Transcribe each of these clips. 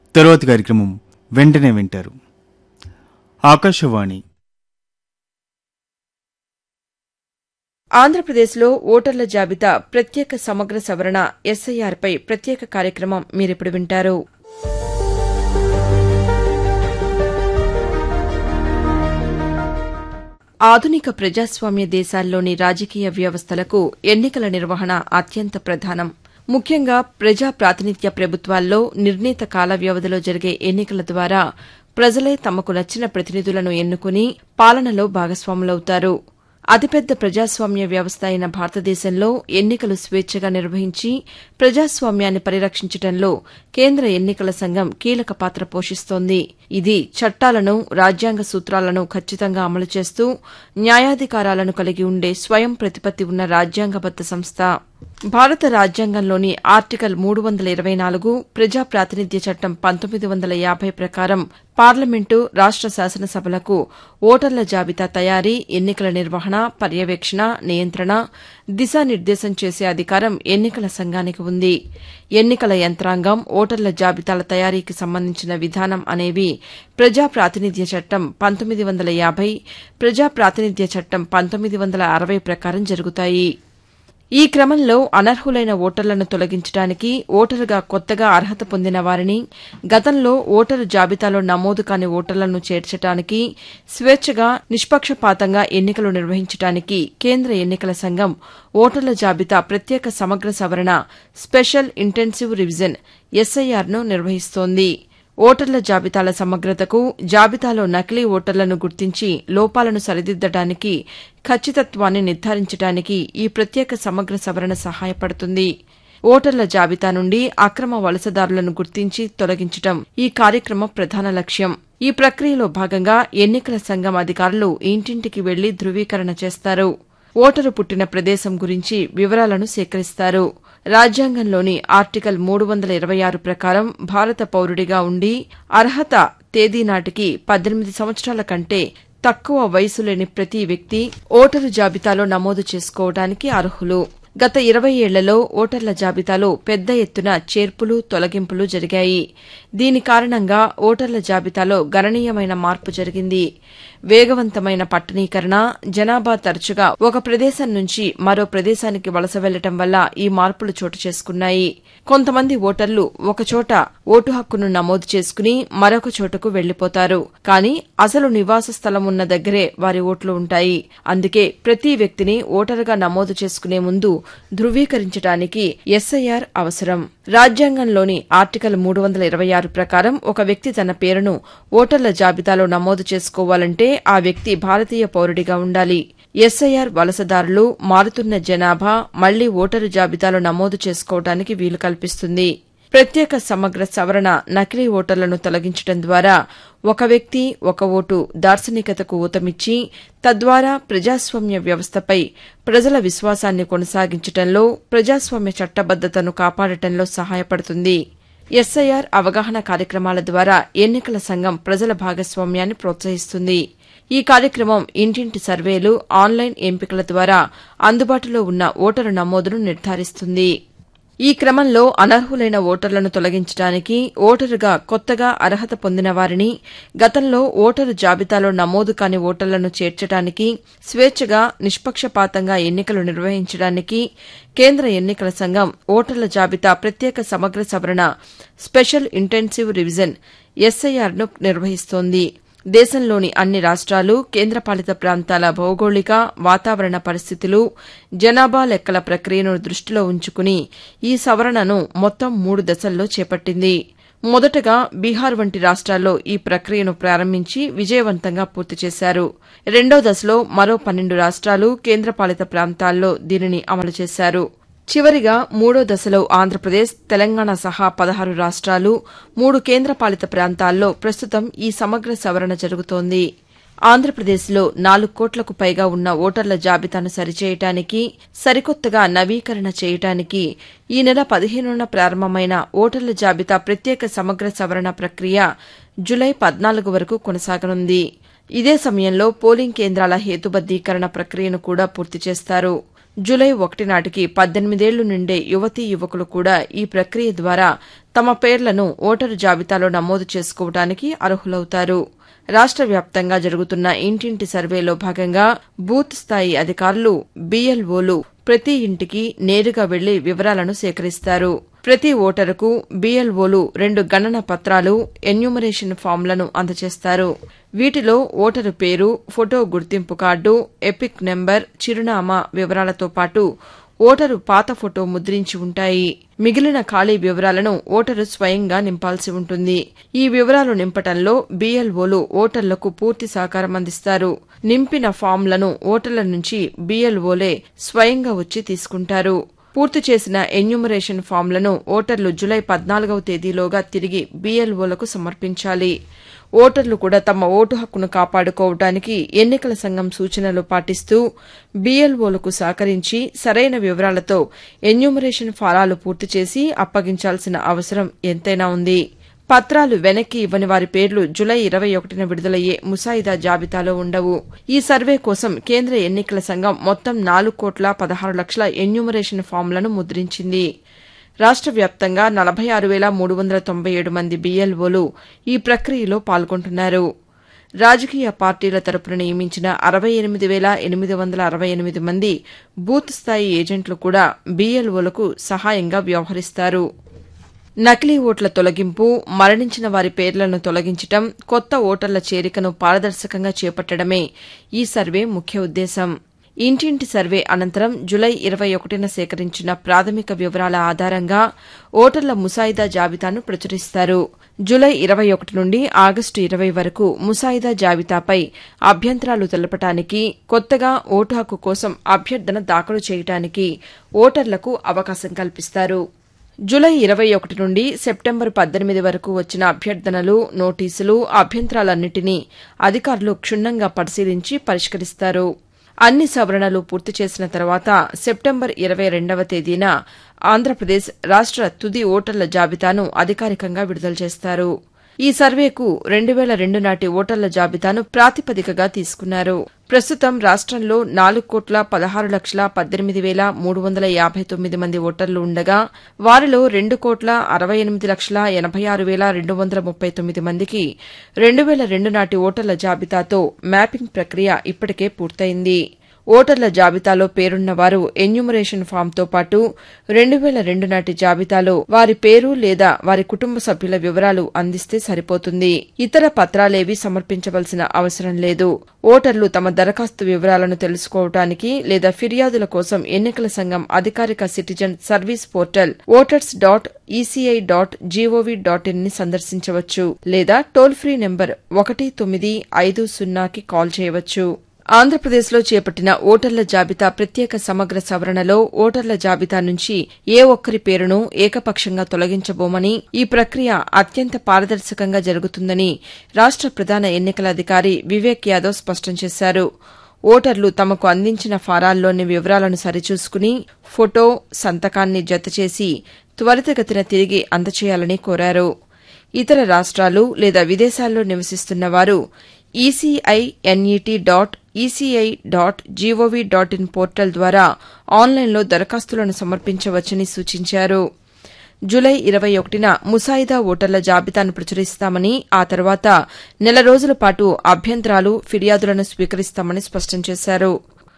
తరువాతి కార్యక్రమం వెంటనే వింటారు ఆకాశవాణి ఆంధ్రప్రదేశ్లో ఓటర్ల జాబితా ప్రత్యేక సమగ్ర సవరణ ఎస్ఐఆర్పై ప్రత్యేక కార్యక్రమం మీరిప్పుడు వింటారు ఆధునిక ప్రజాస్వామ్య దేశాల్లోని రాజకీయ వ్యవస్థలకు ఎన్నికల నిర్వహణ అత్యంత ప్రధానం ముఖ్యంగా ప్రజా ప్రాతినిధ్య ప్రభుత్వాల్లో నిర్ణీత కాల వ్యవధిలో జరిగే ఎన్నికల ద్వారా ప్రజలే తమకు నచ్చిన ప్రతినిధులను ఎన్నుకుని పాలనలో భాగస్వాములవుతారు అతిపెద్ద ప్రజాస్వామ్య వ్యవస్థ అయిన భారతదేశంలో ఎన్నికలు స్వేచ్ఛగా నిర్వహించి ప్రజాస్వామ్యాన్ని పరిరక్షించడంలో కేంద్ర ఎన్నికల సంఘం కీలక పాత్ర పోషిస్తోంది ఇది చట్టాలను రాజ్యాంగ సూత్రాలను ఖచ్చితంగా అమలు చేస్తూ న్యాయాధికారాలను కలిగి ఉండే స్వయం ప్రతిపత్తి ఉన్న రాజ్యాంగబద్ద సంస్థ భారత రాజ్యాంగంలోని ఆర్టికల్ మూడు వందల ఇరవై నాలుగు ప్రజా ప్రాతినిధ్య చట్టం పంతొమ్మిది వందల యాభై ప్రకారం పార్లమెంటు రాష్ట శాసనసభలకు ఓటర్ల జాబితా తయారీ ఎన్నికల నిర్వహణ పర్యవేక్షణ నియంత్రణ దిశానిర్దేశం చేసే అధికారం ఎన్నికల సంఘానికి ఉంది ఎన్నికల యంత్రాంగం ఓటర్ల జాబితాల తయారీకి సంబంధించిన విధానం అనేవి ప్రజా ప్రాతినిధ్య చట్టం పంతొమ్మిది వందల యాభై ప్రజా ప్రాతినిధ్య చట్టం పంతొమ్మిది వందల అరవై ప్రకారం జరుగుతాయి ఈ క్రమంలో అనర్హులైన ఓటర్లను తొలగించడానికి ఓటరుగా కొత్తగా అర్హత పొందిన వారిని గతంలో ఓటరు జాబితాలో నమోదు కాని ఓటర్లను చేర్చడానికి స్వేచ్ఛగా నిష్పక్షపాతంగా ఎన్నికలు నిర్వహించడానికి కేంద్ర ఎన్నికల సంఘం ఓటర్ల జాబితా ప్రత్యేక సమగ్ర సవరణ స్పెషల్ ఇంటెన్సివ్ రివిజన్ ఎస్ఐఆర్ను నిర్వహిస్తోంది ఓటర్ల జాబితాల సమగ్రతకు జాబితాలో నకిలీ ఓటర్లను గుర్తించి లోపాలను సరిదిద్దడానికి ఖచ్చితత్వాన్ని నిర్ధారించడానికి ఈ ప్రత్యేక సమగ్ర సవరణ సహాయపడుతుంది ఓటర్ల జాబితా నుండి అక్రమ వలసదారులను గుర్తించి తొలగించడం ఈ కార్యక్రమ ప్రధాన లక్ష్యం ఈ ప్రక్రియలో భాగంగా ఎన్నికల సంఘం అధికారులు ఇంటింటికి వెళ్లి ధృవీకరణ చేస్తారు ఓటరు పుట్టిన ప్రదేశం గురించి వివరాలను సేకరిస్తారు రాజ్యాంగంలోని ఆర్టికల్ మూడు వందల ఇరవై ఆరు ప్రకారం భారత పౌరుడిగా ఉండి అర్హత తేదీ నాటికి పద్దెనిమిది సంవత్సరాల కంటే తక్కువ వయసు లేని ప్రతి వ్యక్తి ఓటరు జాబితాలో నమోదు చేసుకోవడానికి అర్హులు గత ఇరవై ఏళ్లలో ఓటర్ల జాబితాలో పెద్ద ఎత్తున చేర్పులు తొలగింపులు జరిగాయి దీని కారణంగా ఓటర్ల జాబితాలో గణనీయమైన మార్పు జరిగింది వేగవంతమైన పట్టణీకరణ జనాభా తరచుగా ఒక ప్రదేశం నుంచి మరో ప్రదేశానికి వలస వెళ్లటం వల్ల ఈ మార్పులు చోటు చేసుకున్నాయి కొంతమంది ఓటర్లు ఒకచోట ఓటు హక్కును నమోదు చేసుకుని మరొక చోటకు వెళ్లిపోతారు కానీ అసలు నివాస స్థలం ఉన్న దగ్గరే వారి ఓట్లు ఉంటాయి అందుకే ప్రతి వ్యక్తిని ఓటరుగా నమోదు చేసుకునే ముందు ధృవీకరించడానికి ఎస్ఐఆర్ అవసరం రాజ్యాంగంలోని ఆర్టికల్ మూడు వందల ఇరవై ఆరు ప్రకారం ఒక వ్యక్తి తన పేరును ఓటర్ల జాబితాలో నమోదు చేసుకోవాలంటే ఆ వ్యక్తి భారతీయ పౌరుడిగా ఉండాలి ఎస్ఐఆర్ వలసదారులు మారుతున్న జనాభా మళ్లీ ఓటరు జాబితాలో నమోదు చేసుకోవడానికి వీలు కల్పిస్తుంది ప్రత్యేక సమగ్ర సవరణ నకిలీ ఓటర్లను తొలగించడం ద్వారా ఒక వ్యక్తి ఒక ఓటు దార్శనికతకు ఊతమిచ్చి తద్వారా ప్రజాస్వామ్య వ్యవస్థపై ప్రజల విశ్వాసాన్ని కొనసాగించడంలో ప్రజాస్వామ్య చట్టబద్దతను కాపాడటంలో సహాయపడుతుంది ఎస్ఐఆర్ అవగాహన కార్యక్రమాల ద్వారా ఎన్నికల సంఘం ప్రజల భాగస్వామ్యాన్ని ప్రోత్సహిస్తుంది ఈ కార్యక్రమం ఇంటింటి సర్వేలు ఆన్లైన్ ఎంపికల ద్వారా అందుబాటులో ఉన్న ఓటరు నమోదును నిర్ధారిస్తుంది ఈ క్రమంలో అనర్హులైన ఓటర్లను తొలగించడానికి ఓటరుగా కొత్తగా అర్హత పొందిన వారిని గతంలో ఓటరు జాబితాలో నమోదు కాని ఓటర్లను చేర్చడానికి స్వేచ్ఛగా నిష్పక్షపాతంగా ఎన్నికలు నిర్వహించడానికి కేంద్ర ఎన్నికల సంఘం ఓటర్ల జాబితా ప్రత్యేక సమగ్ర సవరణ స్పెషల్ ఇంటెన్సివ్ రివిజన్ ఎస్ఐఆర్ను నిర్వహిస్తోంది దేశంలోని అన్ని రాష్ట్రాలు కేంద్రపాలిత ప్రాంతాల భౌగోళిక వాతావరణ పరిస్థితులు జనాభా లెక్కల ప్రక్రియను దృష్టిలో ఉంచుకుని ఈ సవరణను మొత్తం మూడు దశల్లో చేపట్టింది మొదటగా బీహార్ వంటి రాష్ట్రాల్లో ఈ ప్రక్రియను ప్రారంభించి విజయవంతంగా పూర్తి చేశారు రెండో దశలో మరో పన్నెండు రాష్ట్రాలు కేంద్రపాలిత ప్రాంతాల్లో దీనిని అమలు చేశారు చివరిగా మూడో దశలో ఆంధ్రప్రదేశ్ తెలంగాణ సహా పదహారు రాష్ట్రాలు మూడు కేంద్రపాలిత ప్రాంతాల్లో ప్రస్తుతం ఈ సమగ్ర సవరణ జరుగుతోంది ఆంధ్రప్రదేశ్లో నాలుగు కోట్లకు పైగా ఉన్న ఓటర్ల జాబితాను సరిచేయటానికి సరికొత్తగా నవీకరణ చేయటానికి ఈ నెల పదిహేనున ప్రారంభమైన ఓటర్ల జాబితా ప్రత్యేక సమగ్ర సవరణ ప్రక్రియ జులై పద్నాలుగు వరకు కొనసాగనుంది ఇదే సమయంలో పోలింగ్ కేంద్రాల హేతుబద్దీకరణ ప్రక్రియను కూడా పూర్తి చేస్తారు జులై ఒకటి నాటికి పద్దెనిమిదేళ్లు నిండే యువతీ యువకులు కూడా ఈ ప్రక్రియ ద్వారా తమ పేర్లను ఓటరు జాబితాలో నమోదు చేసుకోవడానికి అర్హులవుతారు రాష్ట వ్యాప్తంగా జరుగుతున్న ఇంటింటి సర్వేలో భాగంగా బూత్ స్థాయి అధికారులు బీఎల్ఓలు ప్రతి ఇంటికి నేరుగా వెళ్లి వివరాలను సేకరిస్తారు ప్రతి ఓటరుకు బీఎల్ఓలు రెండు గణన పత్రాలు ఎన్యూమరేషన్ ఫామ్లను అందజేస్తారు వీటిలో ఓటరు పేరు ఫోటో గుర్తింపు కార్డు ఎపిక్ నెంబర్ చిరునామా వివరాలతో పాటు ఓటరు పాత ఫోటో ముద్రించి ఉంటాయి మిగిలిన ఖాళీ వివరాలను ఓటరు స్వయంగా నింపాల్సి ఉంటుంది ఈ వివరాలు నింపటంలో బీఎల్ఓలు ఓటర్లకు పూర్తి సహకారం అందిస్తారు నింపిన ఫామ్లను ఓటర్ల నుంచి బీఎల్ఓలే స్వయంగా వచ్చి తీసుకుంటారు పూర్తి చేసిన ఎన్యూమరేషన్ ఫామ్లను ఓటర్లు జులై పద్నాలుగవ తేదీలోగా తిరిగి బీఎల్ఓలకు సమర్పించాలి ఓటర్లు కూడా తమ ఓటు హక్కును కాపాడుకోవడానికి ఎన్నికల సంఘం సూచనలు పాటిస్తూ బీఎల్ఓలకు సహకరించి సరైన వివరాలతో ఎన్యూమరేషన్ ఫారాలు పూర్తి చేసి అప్పగించాల్సిన అవసరం ఎంతైనా ఉంది పత్రాలు వెనక్కి ఇవ్వని వారి పేర్లు జులై ఇరవై ఒకటిన విడుదలయ్యే ముసాయిదా జాబితాలో ఉండవు ఈ సర్వే కోసం కేంద్ర ఎన్నికల సంఘం మొత్తం నాలుగు కోట్ల పదహారు లక్షల ఎన్యూమరేషన్ ఫామ్లను ముద్రించింది రాష్ట వ్యాప్తంగా నలభై ఆరు వేల మూడు వందల తొంభై ఏడు మంది బీఎల్ఓలు ఈ ప్రక్రియలో పాల్గొంటున్నారు రాజకీయ పార్టీల తరపున నియమించిన అరవై ఎనిమిది వేల ఎనిమిది వందల అరవై ఎనిమిది మంది బూత్ స్థాయి ఏజెంట్లు కూడా బీఎల్ఓలకు సహాయంగా వ్యవహరిస్తారు నకిలీ ఓట్ల తొలగింపు మరణించిన వారి పేర్లను తొలగించటం కొత్త ఓటర్ల చేరికను పారదర్శకంగా చేపట్టడమే ఈ సర్వే ముఖ్య ఉద్దేశం ఇంటింటి సర్వే అనంతరం జులై ఇరవై ఒకటిన సేకరించిన ప్రాథమిక వివరాల ఆధారంగా ఓటర్ల ముసాయిదా జాబితాను ప్రచురిస్తారు జులై ఇరవై ఒకటి నుండి ఆగస్టు ఇరవై వరకు ముసాయిదా జాబితాపై అభ్యంతరాలు తెలపటానికి కొత్తగా ఓటు హక్కు కోసం అభ్యర్థన దాఖలు చేయడానికి ఓటర్లకు అవకాశం కల్పిస్తారు జులై ఇరవై ఒకటి నుండి సెప్టెంబర్ పద్దెనిమిది వరకు వచ్చిన అభ్యర్థనలు నోటీసులు అభ్యంతరాలన్నింటినీ అధికారులు క్షుణ్ణంగా పరిశీలించి పరిష్కరిస్తారు అన్ని సవరణలు పూర్తి చేసిన తర్వాత సెప్టెంబర్ ఇరవై రెండవ తేదీన ఆంధ్రప్రదేశ్ రాష్ట తుది ఓటర్ల జాబితాను అధికారికంగా విడుదల చేస్తారు ఈ సర్వేకు రెండు వేల రెండు నాటి ఓటర్ల జాబితాను ప్రాతిపదికగా తీసుకున్నారు ప్రస్తుతం రాష్టంలో నాలుగు కోట్ల పదహారు లక్షల పద్దెనిమిది వేల మూడు వందల యాభై తొమ్మిది మంది ఓటర్లు ఉండగా వారిలో రెండు కోట్ల అరవై ఎనిమిది లక్షల ఎనభై ఆరు వేల రెండు వందల ముప్పై తొమ్మిది మందికి రెండు వేల రెండు నాటి ఓటర్ల జాబితాతో మ్యాపింగ్ ప్రక్రియ ఇప్పటికే పూర్తయింది ఓటర్ల జాబితాలో పేరున్న వారు ఎన్యూమరేషన్ ఫామ్తో పాటు రెండు వేల రెండు నాటి జాబితాలో వారి పేరు లేదా వారి కుటుంబ సభ్యుల వివరాలు అందిస్తే సరిపోతుంది ఇతర పత్రాలేవీ సమర్పించవలసిన అవసరం లేదు ఓటర్లు తమ దరఖాస్తు వివరాలను తెలుసుకోవడానికి లేదా ఫిర్యాదుల కోసం ఎన్నికల సంఘం అధికారిక citizen service portal voters dot ECI dot G O V dot in ని సందర్శించవచ్చు లేదా టోల్ ఫ్రీ నెంబర్ ఒకటి తొమ్మిది ఐదు సున్నాకి కాల్ చేయవచ్చు ఆంధ్రప్రదేశ్లో చేపట్టిన ఓటర్ల జాబితా ప్రత్యేక సమగ్ర సవరణలో ఓటర్ల జాబితా నుంచి ఏ ఒక్కరి పేరును ఏకపక్షంగా తొలగించబోమని ఈ ప్రక్రియ అత్యంత పారదర్శకంగా జరుగుతుందని రాష్ట ప్రధాన ఎన్నికల అధికారి వివేక్ యాదవ్ స్పష్టం చేశారు ఓటర్లు తమకు అందించిన ఫారాల్లోని వివరాలను సరిచూసుకుని ఫోటో సంతకాన్ని జతచేసి త్వరితగతిన తిరిగి అందచేయాలని కోరారు ఇతర రాష్ట్రాలు లేదా విదేశాల్లో నివసిస్తున్న వారు ECI NET dot ECI dot G O V dot in portal ద్వారా ఆన్లైన్లో దరఖాస్తులను సమర్పించవచ్చని సూచించారు జులై ఇరవై ఒకటిన ముసాయిదా ఓటర్ల జాబితాను ప్రచురిస్తామని ఆ తర్వాత నెల రోజుల పాటు అభ్యంతరాలు ఫిర్యాదులను స్వీకరిస్తామని స్పష్టం చేశారు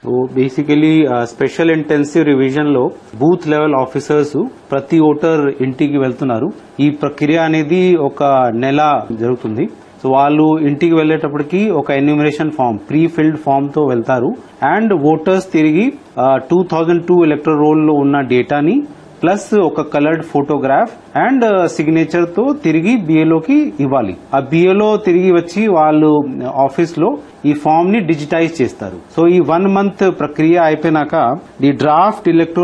బేసికలీ స్పెషల్ ఇంటెన్సివ్ రివిజన్ లో బూత్ లెవెల్ ఆఫీసర్స్ ప్రతి ఓటర్ ఇంటికి వెళ్తున్నారు ఈ ప్రక్రియ అనేది ఒక నెల జరుగుతుంది సో వాళ్ళు ఇంటికి వెళ్లేటప్పటికి ఒక enumeration form pre filled form తో వెళ్తారు అండ్ ఓటర్స్ తిరిగి two thousand two electoral roll లో ఉన్న డేటాని ప్లస్ ఒక కలర్డ్ ఫోటోగ్రాఫ్ అండ్ సిగ్నేచర్ తో తిరిగి బిఏలోకి ఇవ్వాలి ఆ బిఏలో తిరిగి వచ్చి వాళ్ళు ఆఫీస్ లో ఈ ఫామ్ ని డిజిటైజ్ చేస్తారు సో ఈ వన్ మంత్ ప్రక్రియ అయిపోయినాక ది డ్రాఫ్ట్ ఎలక్ట్రో